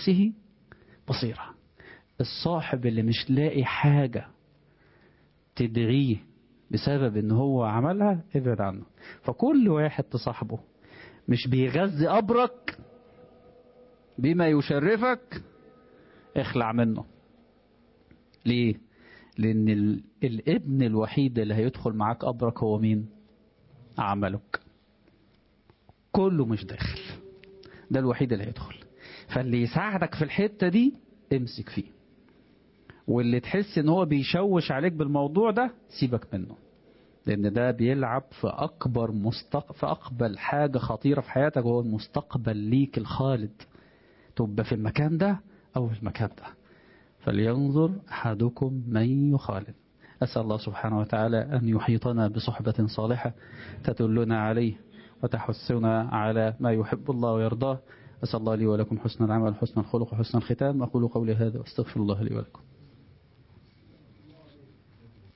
بنفسه بصيرة الصاحب اللي مش لاقي حاجة تدعيه بسبب ان هو عملها ابعد عنه فكل واحد تصاحبه مش بيغذي قبرك بما يشرفك اخلع منه ليه لان ال... الابن الوحيد اللي هيدخل معاك قبرك هو مين عملك كله مش داخل ده الوحيد اللي هيدخل فاللي يساعدك في الحتة دي امسك فيه واللي تحس ان هو بيشوش عليك بالموضوع ده سيبك منه لان ده بيلعب في اكبر مستق... في اقبل حاجة خطيرة في حياتك وهو المستقبل ليك الخالد تبقى في المكان ده او في المكان ده فلينظر احدكم من يخالف أسأل الله سبحانه وتعالى أن يحيطنا بصحبة صالحة تدلنا عليه وتحثنا على ما يحب الله ويرضاه أسأل الله لي ولكم حسن العمل حسن الخلق وحسن الختام أقول قولي هذا واستغفر الله لي ولكم